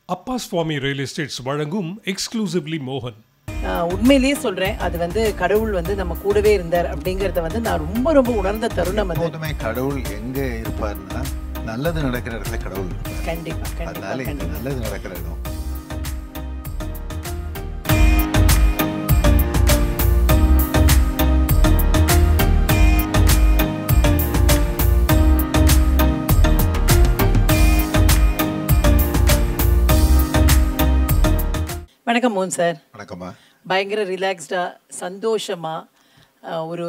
அப்பா Appaswamy real estates வழங்கும் exclusively மோகன் ஆஹ் உண்மையிலேயே சொல்றேன் அது வந்து கடவுள் வந்து நம்ம கூடவே இருந்தார் அப்படிங்கறத வந்து நான் ரொம்ப ரொம்ப உணர்ந்த தருணம் அது எப்போதுமே கடவுள் எங்க இருப்பார்னா நல்லது நடக்கிற இடத்துல கடவுள் இருப்பார் கண்டிப்பா கண்டிப்பா அதனால இது கண்டிப்பா நல்லது நடக்கிற இடம் வணக்கம் மோகன் சார் வணக்கம்மா பயங்கர ரிலாக்ஸ்டா சந்தோஷமா ஆஹ் ஒரு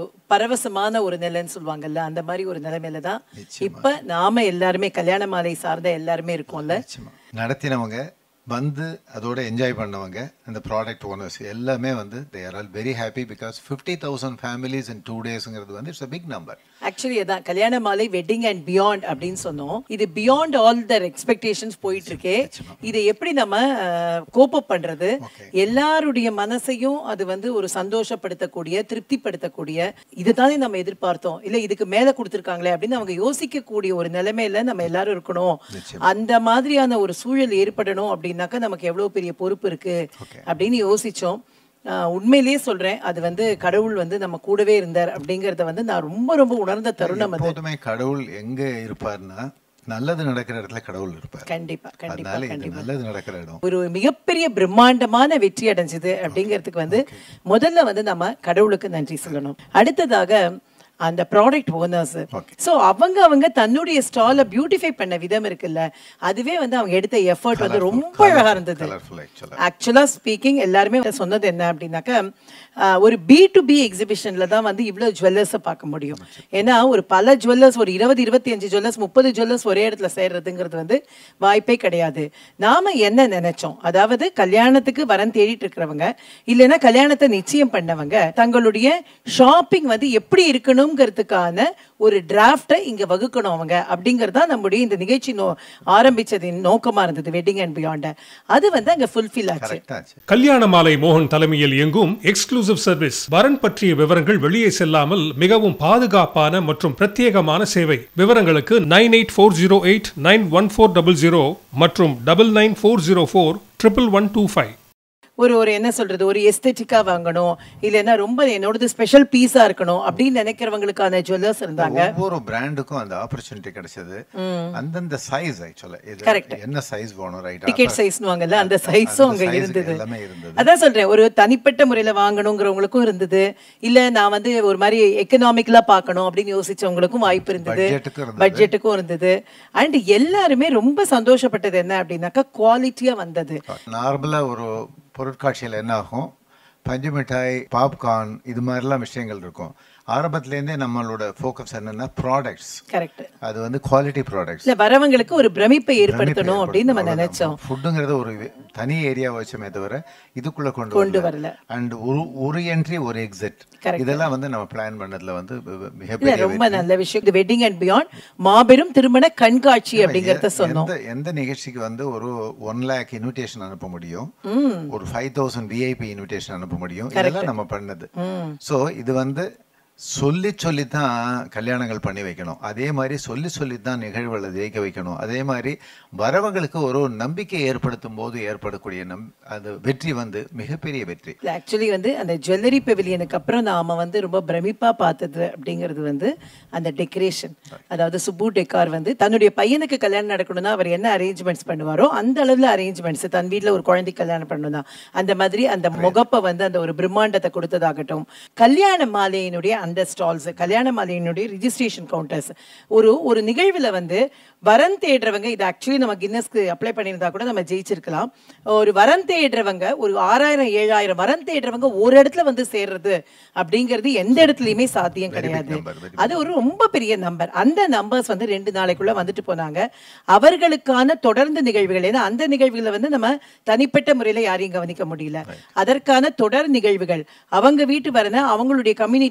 பரவசமான ஒரு நிலைன்னு சொல்லுவாங்கல்ல அந்த மாதிரி ஒரு நிலைமையில தான் இப்ப நாம எல்லாருமே கல்யாண மாலை சார்ந்த எல்லாருமே இருக்கோம்ல நிச்சயமா நடத்தினவங்க வந்து அதோட என்ஜாய் பண்ணவங்க அந்த ப்ராடக்ட் ஓனர்ஸ் எல்லாமே வந்து they are all very happy because fifty thousand families in two டேஸ்ங்கிறது வந்து it's a big number actually அதான் கல்யாண மாலை வெட்டிங் அண்ட் பியாண்ட் அப்படின்னு சொன்னோம் இது பியாண்ட் ஆல் தர் எக்ஸ்பெக்டேஷன்ஸ் போயிட்டு இருக்கே இதை எப்படி நம்ம கோப்பப் பண்றது எல்லாருடைய மனசையும் அது வந்து ஒரு சந்தோஷப்படுத்தக்கூடிய திருப்திப்படுத்தக்கூடிய இதுதானே நம்ம எதிர்பார்த்தோம் இல்ல இதுக்கு மேல கொடுத்துருக்காங்களே அப்படின்னு அவங்க யோசிக்கக்கூடிய ஒரு நிலைமையில நம்ம எல்லாரும் இருக்கணும் அந்த மாதிரியான ஒரு சூழல் ஏற்படணும் அப்படின்னாக்கா நமக்கு எவ்வளவு பெரிய பொறுப்பு இருக்கு அப்படின்னு யோசிச்சோம் ஆஹ் உண்மையிலேயே சொல்றேன் அது வந்து கடவுள் வந்து நம்ம கூடவே இருந்தார் அப்படிங்கறத வந்து நான் ரொம்ப ரொம்ப உணர்ந்த தருணம் அது எப்போதுமே கடவுள் எங்க இருப்பார்னா நல்லது நடக்கிற இடத்துல கடவுள் இருப்பார் கண்டிப்பா கண்டிப்பா அதனால இது கண்டிப்பா நல்லது நடக்கிற இடம் ஒரு மிகப்பெரிய பிரம்மாண்டமான வெற்றி அடைஞ்சது அப்படிங்கிறதுக்கு வந்து முதல்ல வந்து நம்ம கடவுளுக்கு நன்றி சொல்லணும் அடுத்ததாக அந்த ப்ராடக்ட் ஓனர்ஸ் சோ அவங்க அவங்க தன்னுடைய ஸ்டாலை பியூட்டிஃபை பண்ண விதம் இருக்குல்ல அதுவே வந்து அவங்க எடுத்த எஃபர்ட் வந்து ரொம்ப அழகா இருந்தது கலர்ஃபுல் ஆக்சுவலா ஆக்சுவலா ஸ்பீக்கிங் எல்லாருமே சொன்னது என்ன அப்படின்னாக்கா ஆஹ், ஒரு பி டு பி எக்ஸிபிஷன்ல தான் வந்து இவ்வளவு ஜுவல்லர்ஸை பார்க்க முடியும் ஏன்னா ஒரு பல ஜுவல்லர்ஸ் ஒரு இருபது இருபத்தி அஞ்சு ஜுவல்லர்ஸ் முப்பது ஜுவல்லர்ஸ் ஒரே இடத்துல சேர்றதுங்கிறது வந்து வாய்ப்பே கிடையாது நாம என்ன நினைச்சோம் அதாவது கல்யாணத்துக்கு வரன் தேடிட்டு இருக்கிறவங்க இல்லைன்னா கல்யாணத்தை நிச்சயம் பண்ணவங்க தங்களுடைய ஷாப்பிங் வந்து எப்படி இருக்கணுங்கிறதுக்கான ஒரு டிராஃப்டை இங்க வகுக்கணும் அவங்க அப்படிங்கறது தான் நம்முடைய இந்த நிகழ்ச்சி நோ ஆரம்பிச்சதின் நோக்கமா இருந்தது வெட்டிங் அண்ட் பியாண்ட் அது வந்து அங்க ஃபுல்ஃபில் ஆச்சு கரெக்டா ஆச்சு கல்யாண மாலை மோகன் தலைமையில் இயங்கும் எக்ஸ்க்ளூசிவ் சர்வீஸ் வரன் பற்றிய விவரங்கள் வெளியே செல்லாமல் மிகவும் பாதுகாப்பான மற்றும் பிரத்யேகமான சேவை விவரங்களுக்கு nine eight four zero eight nine one four double zero மற்றும் double nine four zero four triple one two five ஒரு ஒரு என்ன சொல்றது ஒரு எஸ்தெட்டிக்கா வாங்கணும் இல்லைன்னா ரொம்ப என்னோடது ஸ்பெஷல் பீஸா இருக்கணும் அப்படின்னு நினைக்கிறவங்களுக்கான ஜுவல்லர்ஸ் இருந்தாங்க ஒவ்வொரு பிராண்டுக்கும் அந்த ஆப்பர்ச்சுனிட்டி கிடைச்சது அந்தந்த சைஸ் ஆக்சுவலா Correct. இது என்ன சைஸ் வேணும் ரைட் டிக்கெட் சைஸ்னு வாங்கல்ல அந்த சைஸும் அங்க size இருந்தது எல்லாமே இருந்தது. அதான் சொல்றேன் ஒரு தனிப்பட்ட முறையில வாங்கணுங்கிறவங்களுக்கும் இருந்தது இல்ல நான் வந்து ஒரு மாதிரி எக்கனாமிக்கலா பார்க்கணும் அப்படின்னு யோசிச்சவங்களுக்கும் வாய்ப்பு இருந்தது பட்ஜெட்டுக்கும் இருந்தது. பட்ஜெட்டுக்கும் இருந்தது அண்ட் எல்லாருமே ரொம்ப சந்தோஷப்பட்டது என்ன அப்படின்னாக்கா குவாலிட்டியா வந்தது நார்மலா ஒரு பொருட்காட்சியில் என்ன ஆகும் பஞ்சு மிட்டாய் பாப்கார்ன் இது மாதிரிலாம் விஷயங்கள் இருக்கும் ஆரம்பத்துலேருந்தே நம்மளோட ஃபோக்கஸ் என்னன்னா ப்ராடக்ட்ஸ் கரெக்ட் அது வந்து குவாலிட்டி ப்ராடக்ட்ஸ் இல்ல வரவங்களுக்கு ஒரு பிரமிப்பை ஏற்படுத்தணும் அப்படின்னு நம்ம நினைச்சோம் ஃபுட்டுங்கிறது ஒரு தனி ஏரியா வச்சோமே தவிர இதுக்குள்ள கொண்டு கொண்டு வரல வரல. அண்ட் ஒரு ஒரு என்ட்ரி ஒரு எக்ஸிட் Correct. இதெல்லாம் வந்து நம்ம பிளான் பண்ணதுல வந்து இல்ல மிகப்பெரிய ரொம்ப நல்ல விஷயம் இந்த வெட்டிங் அண்ட் பியாண்ட் மாபெரும் திருமண கண்காட்சி அப்படிங்கறத சொன்னோம் எந்த எந்த நிகழ்ச்சிக்கு வந்து ஒரு ஒன் லேக் இன்விடேஷன் அனுப்ப முடியும் ஒரு ஃபைவ் தௌசண்ட் விஐபி இன்விடேஷன் அனுப்ப முடியும் இதெல்லாம் நம்ம பண்ணது சோ இது வந்து சொல்லி சொல்லி தான் கல்யாணங்கள் பண்ணி வைக்கணும் அதே மாதிரி சொல்லி சொல்லி தான் நிகழ்வுகளை ஜெயிக்க வைக்கணும் அதே மாதிரி வரவங்களுக்கு ஒரு நம்பிக்கை ஏற்படுத்தும் போது ஏற்படக்கூடிய நம் அது வெற்றி வந்து மிகப்பெரிய வெற்றி ஆக்சுவலி வந்து அந்த ஜுவல்லரி பெவிலியனுக்கு அப்புறம் நாம வந்து ரொம்ப பிரமிப்பா பார்த்தது அப்படிங்கிறது வந்து அந்த டெக்கரேஷன் அதாவது சுப்பு டெக்கார் வந்து தன்னுடைய பையனுக்கு கல்யாணம் நடக்கணும்னா அவர் என்ன அரேஞ்ச்மெண்ட்ஸ் பண்ணுவாரோ அந்த அளவுல அரேஞ்ச்மெண்ட்ஸ் தன் வீட்ல ஒரு குழந்தை கல்யாணம் பண்ணணும்னா அந்த மாதிரி அந்த முகப்பை வந்து அந்த ஒரு பிரம்மாண்டத்தை கொடுத்ததாகட்டும் கல்யாண மாலையினுடைய அந்த ஸ்டால்ஸ் கல்யாண மாலையினுடைய ரிஜிஸ்ட்ரேஷன் கவுண்டர்ஸ் ஒரு ஒரு நிகழ்வுல வந்து வரன் தேடுறவங்க இது ஆக்சுவலி நம்ம கின்னஸ்க்கு அப்ளை பண்ணியிருந்தா கூட நம்ம ஜெயிச்சிருக்கலாம் ஒரு வரன் தேடுறவங்க ஒரு ஆறாயிரம் ஏழாயிரம் வரன் தேடுறவங்க ஒரு இடத்துல வந்து சேர்றது அப்படிங்கிறது எந்த இடத்துலயுமே சாத்தியம் கிடையாது number, very அது ஒரு ரொம்ப பெரிய நம்பர் அந்த நம்பர்ஸ் வந்து ரெண்டு நாளைக்குள்ள வந்துட்டு போனாங்க அவர்களுக்கான தொடர்ந்து நிகழ்வுகள் ஏன்னா அந்த நிகழ்வுகளை வந்து நம்ம தனிப்பட்ட முறையில யாரையும் கவனிக்க முடியல அதற்கான தொடர் நிகழ்வுகள் அவங்க வீட்டு வரன அவங்களுடைய கம்யூனிட்டிக்கு இப்போ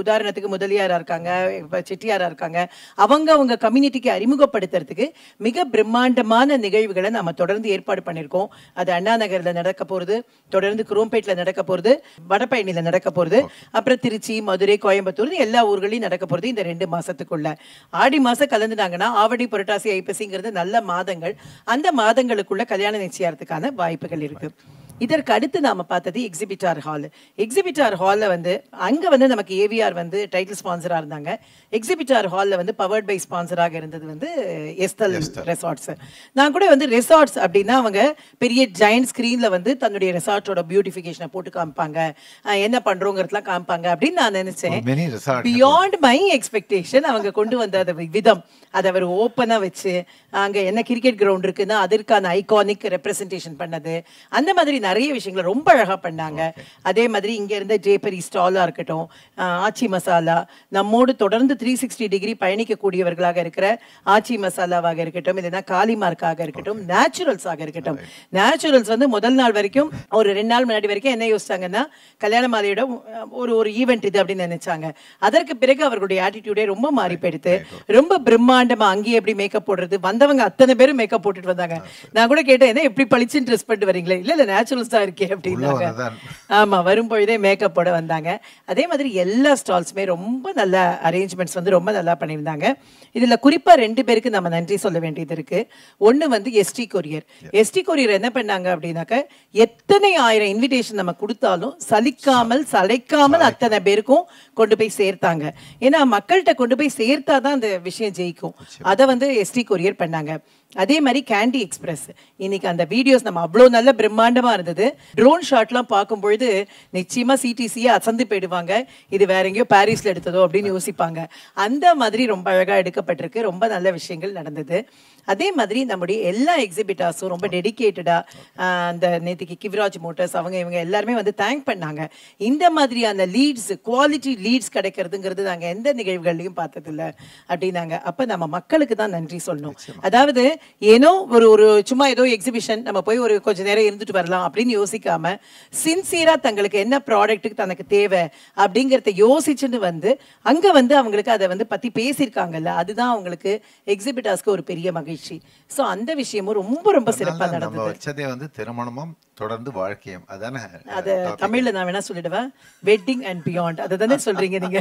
உதாரணத்துக்கு முதலியாரா இருக்காங்க இப்ப செட்டியாரா இருக்காங்க அவங்க அவங்க கம்யூனிட்டிக்கு அறிமுகப்படுத்துறதுக்கு மிக பிரம்மாண்டமான நிகழ்வுகளை நம்ம தொடர்ந்து ஏற்பாடு பண்ணியிருக்கோம் அது அண்ணா நகர்ல நடக்க போறது தொடர்ந்து குரோம்பேட்ல நடக்க போறது வடபழனியில நடக்க போறது அப்புறம் திருச்சி மதுரை கோயம்புத்தூர் எல்லா ஊர்களையும் நடக்க போறது இந்த ரெண்டு மாசத்துக்குள்ள ஆடி மாசம் கலந்துட்டாங்கன்னா ஆவடி புரட்டாசி ஐப்பசிங்கிறது நல்ல மாதங்கள் அந்த மாதங்களுக்குள்ள கல்யாண நிச்சயத்துக்கான வாய்ப்புகள் இருக்கு இதற்கு அடுத்து நாம பார்த்தது எக்ஸிபிட்டார் ஹால் எக்ஸிபிட்டார் ஹால்ல வந்து அங்க வந்து நமக்கு ஏவிஆர் வந்து டைட்டில் ஸ்பான்சரா இருந்தாங்க எக்ஸிபிட்டார் ஹால்ல வந்து பவர்ட் பை ஸ்பான்சராக இருந்தது வந்து எஸ்தல் ரெசார்ட்ஸ் நான் கூட வந்து ரெசார்ட்ஸ் அப்படின்னா அவங்க பெரிய ஜெயண்ட் ஸ்கிரீன்ல வந்து தன்னுடைய ரெசார்ட்டோட பியூட்டிஃபிகேஷனை போட்டு காமிப்பாங்க அஹ் என்ன பண்றோங்கிறதுலாம் காமிப்பாங்க அப்படின்னு நான் நினைச்சேன் mini resort beyond my expectation அவங்க கொண்டு வந்த அந்த விதம் அதை அவர் ஓப்பனா வச்சு அங்க என்ன கிரிக்கெட் கிரவுண்ட் இருக்குன்னா அதற்கான ஐகானிக் ரெப்ரசன்டேஷன் பண்ணது அந்த மாதிரி நிறைய விஷயங்களை ரொம்ப அழகா பண்ணாங்க அதே மாதிரி இங்க இருந்த ஜேபரி ஸ்டாலா இருக்கட்டும் ஆஹ் ஆச்சி மசாலா நம்மோடு தொடர்ந்து த்ரீ சிக்ஸ்டி டிகிரி பயணிக்கக்கூடியவர்களாக இருக்கிற ஆச்சி மசாலாவாக இருக்கட்டும் இல்லைன்னா காலிமார்க்காக இருக்கட்டும் நேச்சுரல்ஸாக இருக்கட்டும் நேச்சுரல்ஸ் வந்து முதல் நாள் வரைக்கும் ஒரு ரெண்டு நாள் முன்னாடி வரைக்கும் என்ன யோசிச்சாங்கன்னா கல்யாண மாலையோட ஒரு ஒரு ஈவெண்ட் இது அப்படின்னு நினைச்சாங்க அதற்கு பிறகு அவர்களுடைய ஆட்டிடியூடே ரொம்ப மாறி போயிடுத்து ரொம்ப பிரம்மாண்டமா அங்கேயே எப்படி மேக்கப் போடுறது வந்தவங்க அத்தனை பேரும் மேக்கப் போட்டுட்டு வந்தாங்க நான் கூட கேட்டேன் என்ன எப்படி பளிச்சுன்னு ட்ரெஸ் பண்ணிட்டு வரீங்களே இல்ல இல்ல நேச்சுரல்ஸ் தான் இருக்கே அப்படின்னாங்க உள்ளவனதான். ஆமா வரும்பொழுதே மேக்கப் போட வந்தாங்க அதே மாதிரி எல்லா ஸ்டால்ஸுமே ரொம்ப நல்ல அரேஞ்ச்மெண்ட்ஸ் வந்து ரொம்ப நல்லா பண்ணியிருந்தாங்க இதுல குறிப்பா ரெண்டு பேருக்கு நம்ம நன்றி சொல்ல வேண்டியது இருக்கு ஒண்ணு வந்து எஸ்டி கொரியர் எஸ்டி கொரியர் என்ன பண்ணாங்க அப்படின்னாக்க எத்தனை ஆயிரம் இன்விடேஷன் நம்ம கொடுத்தாலும் சலிக்காமல் சளைக்காமல் அத்தனை பேருக்கும் கொண்டு போய் சேர்த்தாங்க ஏன்னா மக்கள்கிட்ட கொண்டு போய் சேர்த்தாதான் அந்த விஷயம் ஜெயிக்கும் அதை வந்து எஸ்டி கொரியர் பண்ணாங்க அதே மாதிரி கேண்டி எக்ஸ்பிரஸ் இன்னைக்கு அந்த வீடியோஸ் நம்ம அவ்வளோ நல்ல பிரம்மாண்டமா இருந்தது ட்ரோன் ஷாட்லாம் பார்க்கும் பொழுது நிச்சயமா சிடிசியே அசந்து போயிடுவாங்க இது வேற எங்கேயோ பாரிஸ்ல எடுத்ததோ அப்படின்னு யோசிப்பாங்க அந்த மாதிரி ரொம்ப அழகா எடுக்கப்பட்டிருக்கு ரொம்ப நல்ல விஷயங்கள் நடந்தது அதே மாதிரி நம்முடைய எல்லா எக்ஸிபிட்டாஸும் ரொம்ப டெடிக்கேட்டடா அந்த நேத்திக்கு கிவிராஜ் மோட்டர்ஸ் அவங்க இவங்க எல்லாருமே வந்து தேங்க் பண்ணாங்க இந்த மாதிரியான லீட்ஸ் குவாலிட்டி லீட்ஸ் கிடைக்கிறதுங்கிறது நாங்க எந்த நிகழ்வுகள்லையும் பார்த்ததில்ல அப்படின்னாங்க அப்ப நம்ம மக்களுக்கு தான் நன்றி சொல்லணும் அதாவது ஏனோ ஒரு ஒரு சும்மா ஏதோ எக்ஸிபிஷன் நம்ம போய் ஒரு கொஞ்ச நேரம் இருந்துட்டு வரலாம் அப்படின்னு யோசிக்காம சின்சியரா தங்களுக்கு என்ன ப்ராடக்ட்டுக்கு தனக்கு தேவை அப்படிங்கறத யோசிச்சுன்னு வந்து அங்க வந்து அவங்களுக்கு அதை வந்து பத்தி பேசியிருக்காங்கல்ல அதுதான் அவங்களுக்கு எக்ஸிபிட்டாஸ்க்கு ஒரு பெரிய மகிழ்ச்சி சோ அந்த விஷயமும் ரொம்ப ரொம்ப சிறப்பா அதனால நம்ம நடந்தது வச்சதே வந்து திருமணமும் தொடர்ந்து வாழ்க்கையும் அதானே அது தமிழ்ல நான் வேணா சொல்லிடுவேன் வெட்டிங் அண்ட் பியாண்ட் அதை தானே சொல்றீங்க நீங்க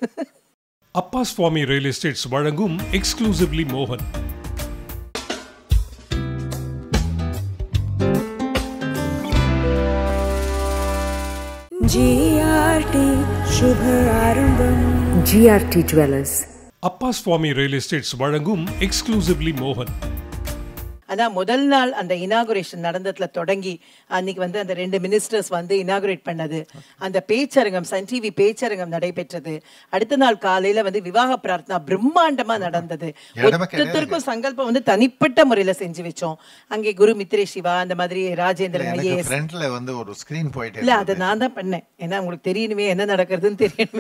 அப்பா சுவாமி ரியல் எஸ்டேட்ஸ் வழங்கும் எக்ஸ்க்ளூசிவ்லி மோகன் GRT शुभ आरंभम GRT Dwellers. Appaswamy real estates வழங்கும் எக்ஸ்க்ளூசிவ்லி மோகன் அதான் முதல் நாள் அந்த இனாகுரேஷன் நடந்ததுல தொடங்கி அன்னைக்கு வந்து அந்த ரெண்டு மினிஸ்டர்ஸ் வந்து இனாகுரேட் பண்ணது அந்த பேச்சரங்கம் சன் டிவி பேச்சரங்கம் நடைபெற்றது அடுத்த நாள் காலையில வந்து விவாக பிரார்த்தனா பிரம்மாண்டமா நடந்தது இடமே கிடையாது. ஒருத்தருக்கும் சங்கல்பம் வந்து தனிப்பட்ட முறையில செஞ்சு வச்சோம் அங்கே குரு மித்ரே சிவா அந்த மாதிரி ராஜேந்திரன் எனக்கு ஐஏஎஸ் ஃப்ரண்ட்ல வந்து ஒரு ஸ்கிரீன் போயிட்டே இல்ல இருந்தது. அதை நான் தான் பண்ணேன் ஏன்னா உங்களுக்கு தெரியணுமே என்ன நடக்கிறதுன்னு தெரியணுமே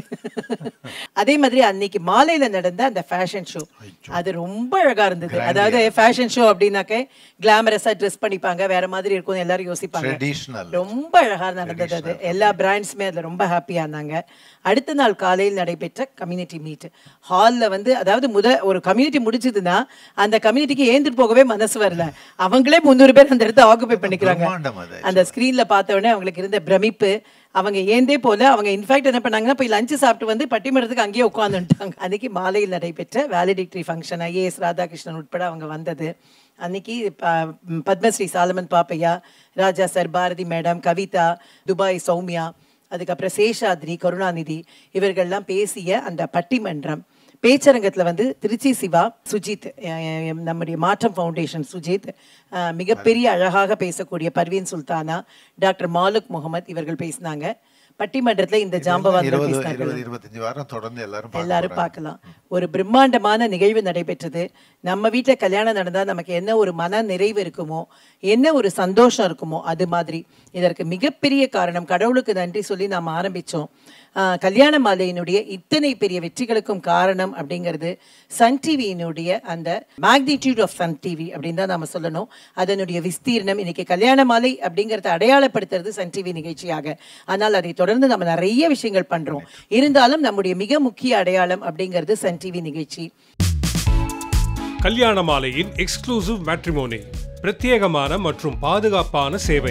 அதே மாதிரி அன்னைக்கு மாலையில நடந்த அந்த ஃபேஷன் ஷோ அது ரொம்ப அழகா இருந்தது அதாவது ஃபேஷன் ஷோ அப்படின்னாக்க கிளாமரஸா ட்ரெஸ் பண்ணிப்பாங்க வேற மாதிரி இருக்கும் எல்லாரும் யோசிப்பாங்க Traditional. ரொம்ப அழகா நடந்தது அது எல்லா பிராண்ட்ஸுமே அதுல ரொம்ப ஹாப்பியா இருந்தாங்க அடுத்த நாள் காலையில் நடைபெற்ற கம்யூனிட்டி மீட் ஹால்ல வந்து அதாவது முத ஒரு கம்யூனிட்டி முடிச்சதுன்னா அந்த கம்யூனிட்டிக்கு ஏந்துட்டு போகவே மனசு வரல அவங்களே முந்நூறு பேர் அந்த இடத்த ஆக்குபை பண்ணிக்கிறாங்க பிரம்மாண்டம் அது அந்த ஸ்கிரீன்ல பார்த்த உடனே அவங்களுக்கு இருந்த பிரமிப்பு அவங்க ஏந்தே போல அவங்க இன்ஃபேக்ட் என்ன பண்ணாங்கன்னா போய் லஞ்ச் சாப்பிட்டு வந்து பட்டிமன்றத்துக்கு அங்கேயே உட்காந்துட்டாங்க அன்னைக்கு மாலையில் நடைபெற்ற வேலிடிக்டரி ஃபங்க்ஷன் ஐஏஎஸ் ராதாகிருஷ்ணன் உட்பட அவங்க வந்தது அன்னைக்கு ப- ம், Padmashri Solomon Pappaiah Raja sir Bharathi madam Kavitha Dubai Soumya அதுக்கப்புறம் சேஷாத்ரி கருணாநிதி இவர்கள்லாம் பேசிய அந்த பட்டிமன்றம் பேச்சரங்கத்துல வந்து திருச்சி சிவா சுஜித் அஹ், அஹ், நம்முடைய மாற்றம் ஃபவுண்டேஷன் சுஜித் அஹ், மிகப்பெரிய அழகாக பேசக்கூடிய பர்வீன் சுல்தானா டாக்டர் மாலுக் முகமது இவர்கள் பேசினாங்க பட்டிமன்றத்துல இந்த ஜாம்பவான்கள் இருபது பேசினாங்க இருபது இருபத்தஞ்சு வாரம் தொடர்ந்து எல்லாரும் பார்க்க எல்லாரும் போறாங்க. பார்க்கலாம் ஒரு பிரம்மாண்டமான நிகழ்வு நடைபெற்றது நம்ம வீட்ல கல்யாணம் நடந்தா நமக்கு என்ன ஒரு மன நிறைவு இருக்குமோ என்ன ஒரு சந்தோஷம் இருக்குமோ அது மாதிரி இதற்கு மிகப்பெரிய காரணம் கடவுளுக்கு நன்றி சொல்லி நாம் ஆரம்பிச்சோம் ஆஹ், கல்யாண மாலையினுடைய இத்தனை பெரிய வெற்றிகளுக்கும் காரணம் அப்படிங்கிறது சன் டிவியினுடைய அந்த மேக்னிடியூட் ஆஃப் சன் டிவி அப்படின்னு தான் நாம சொல்லணும் அதனுடைய விஸ்தீர்ணம் இன்னைக்கு கல்யாண மாலை அப்படிங்கறத அடையாளப்படுத்துறது சன் டிவி நிகழ்ச்சியாக ஆனால் அதை தொடர்ந்து நம்ம நிறைய விஷயங்கள் பண்றோம் இருந்தாலும் நம்முடைய மிக முக்கிய அடையாளம் அப்படிங்கிறது சன் டிவி நிகழ்ச்சி கல்யாண மாலையின் எக்ஸ்க்ளூசிவ் மேட்ரிமோனி பிரத்யேகமான மற்றும் பாதுகாப்பான சேவை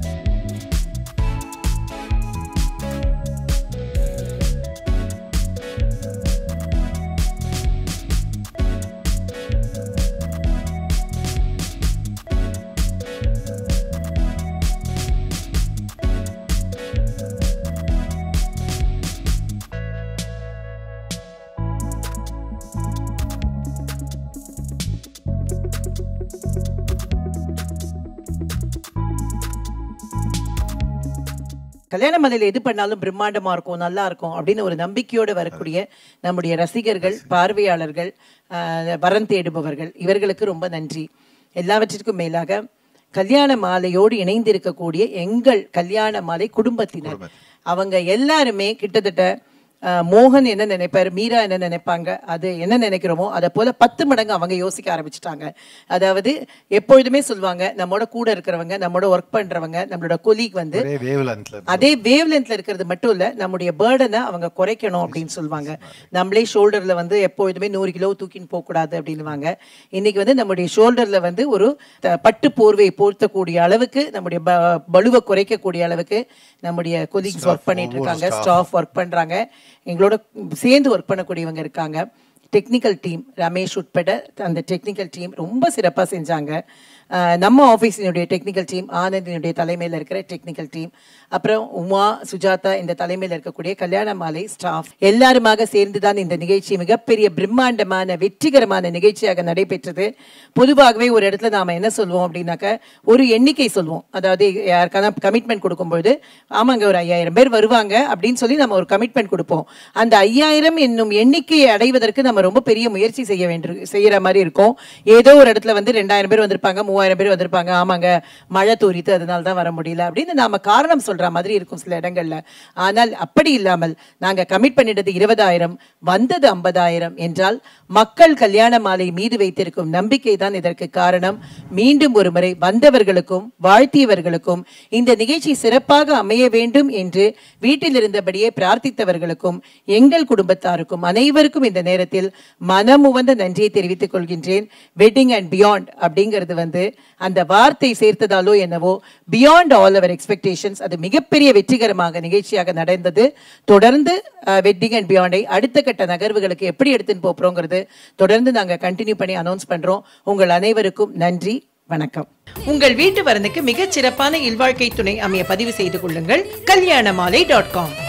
கல்யாண மலையில எது பண்ணாலும் பிரம்மாண்டமா இருக்கும் நல்லா இருக்கும் அப்படின்னு ஒரு நம்பிக்கையோடு வரக்கூடிய நம்முடைய ரசிகர்கள் பார்வையாளர்கள் ஆஹ், வரன் தேடுபவர்கள் இவர்களுக்கு ரொம்ப நன்றி எல்லாவற்றிற்கும் மேலாக கல்யாண மாலையோடு இணைந்திருக்கக்கூடிய எங்கள் கல்யாண மாலை குடும்பத்தினர் அவங்க எல்லாருமே கிட்டத்தட்ட ஆஹ், மோகன் என்ன நினைப்பாரு மீரா என்ன நினைப்பாங்க அது என்ன நினைக்கிறோமோ அதை போல பத்து மடங்கு அவங்க யோசிக்க ஆரம்பிச்சிட்டாங்க அதாவது எப்பொழுதுமே சொல்லுவாங்க நம்மோட கூட இருக்கிறவங்க நம்மோட ஒர்க் பண்றவங்க நம்மளோட கொலீக் வந்து ஒரே வேவ்லென்த்ல அதே வேவ் லென்த்ல இருக்கிறது மட்டும் இல்ல நம்முடைய பேர்டனை அவங்க குறைக்கணும் அப்படின்னு சொல்லுவாங்க நம்மளே ஷோல்டர்ல வந்து எப்பொழுதுமே நூறு கிலோ தூக்கின்னு போக கூடாது அப்படின்னுவாங்க இன்னைக்கு வந்து நம்முடைய ஷோல்டர்ல வந்து ஒரு த- பட்டு போர்வை போர்த்தக்கூடிய அளவுக்கு நம்முடைய ப- பலுவை குறைக்கக்கூடிய அளவுக்கு நம்முடைய கொலீக்ஸ் ஒர்க் பண்ணிட்டு இருக்காங்க ஸ்டாஃப் ஒர்க் பண்றாங்க எங்களோட சேர்ந்து ஒர்க் பண்ணக்கூடியவங்க இருக்காங்க டெக்னிக்கல் டீம் ரமேஷ் உட்பட அந்த டெக்னிக்கல் டீம் ரொம்ப சிறப்பாக செஞ்சாங்க அஹ் நம்ம ஆஃபீஸினுடைய டெக்னிக்கல் டீம் ஆனந்தினுடைய தலைமையில் இருக்கிற டெக்னிக்கல் டீம் அப்புறம் உமா சுஜாதா இந்த தலைமையில் இருக்கக்கூடிய கல்யாண மாலை ஸ்டாஃப் எல்லாருமாக சேர்ந்து தான் இந்த நிகழ்ச்சி மிகப்பெரிய பிரம்மாண்டமான வெற்றிகரமான நிகழ்ச்சியாக நடைபெற்றது பொதுவாகவே ஒரு இடத்துல நாம என்ன சொல்லுவோம் அப்படின்னாக்க ஒரு எண்ணிக்கை சொல்லுவோம் அதாவது யாருக்கான கமிட்மெண்ட் கொடுக்கும்போது ஆமாங்க ஒரு ஐயாயிரம் பேர் வருவாங்க அப்படின்னு சொல்லி நம்ம ஒரு கமிட்மெண்ட் கொடுப்போம் அந்த ஐயாயிரம் என்னும் எண்ணிக்கையை அடைவதற்கு நம்ம ரொம்ப பெரிய முயற்சி செய்ய வேண்டும் செய்யற மாதிரி இருக்கும் ஏதோ ஒரு இடத்துல வந்து ரெண்டாயிரம் பேர் வந்திருப்பாங்க மூவாயிரம் பேர் வந்திருப்பாங்க ஆமாங்க மழை தூரித்து அதனால தான் வர முடியல அப்படின்னு நாம காரணம் சொல்ற மாதிரி இருக்கும் சில இடங்கள்ல ஆனால் அப்படி இல்லாமல் நாங்க கமிட் பண்ணிட்டது இருபதாயிரம் வந்தது ஐம்பதாயிரம் என்றால் மக்கள் கல்யாண மாலை மீது வைத்திருக்கும் நம்பிக்கை தான் இதற்கு காரணம் மீண்டும் ஒரு முறை வந்தவர்களுக்கும் வாழ்த்தியவர்களுக்கும் இந்த நிகழ்ச்சி சிறப்பாக அமைய வேண்டும் என்று வீட்டில் இருந்தபடியே பிரார்த்தித்தவர்களுக்கும் எங்கள் குடும்பத்தாருக்கும் அனைவருக்கும் இந்த நேரத்தில் மனமுவந்த நன்றியை தெரிவித்துக் கொள்கின்றேன் வெட்டிங் அண்ட் பியாண்ட் அப்படிங்கிறது வந்து அந்த வார்த்தை சேர்த்ததாலோ என்னவோ பியாண்ட் ஆல் அவர் எக்ஸ்பெக்டேஷன்ஸ் அது மிகப்பெரிய வெற்றிகரமாக நிகழ்ச்சியாக நடந்தது தொடர்ந்து வெட்டிங் அண்ட் பியாண்டை அடுத்த கட்ட நகர்வுகளுக்கு எப்படி எடுத்துன்னு போறோங்கிறது தொடர்ந்து நாங்க கண்டினியூ பண்ணி அனௌன்ஸ் பண்றோம் உங்கள் அனைவருக்கும் நன்றி வணக்கம் உங்கள் வீட்டு வரனுக்கு மிகச் சிறப்பான இல்வாழ்க்கை துணை அமைய பதிவு செய்து கொள்ளுங்கள் கல்யாணமாலை டாட் காம்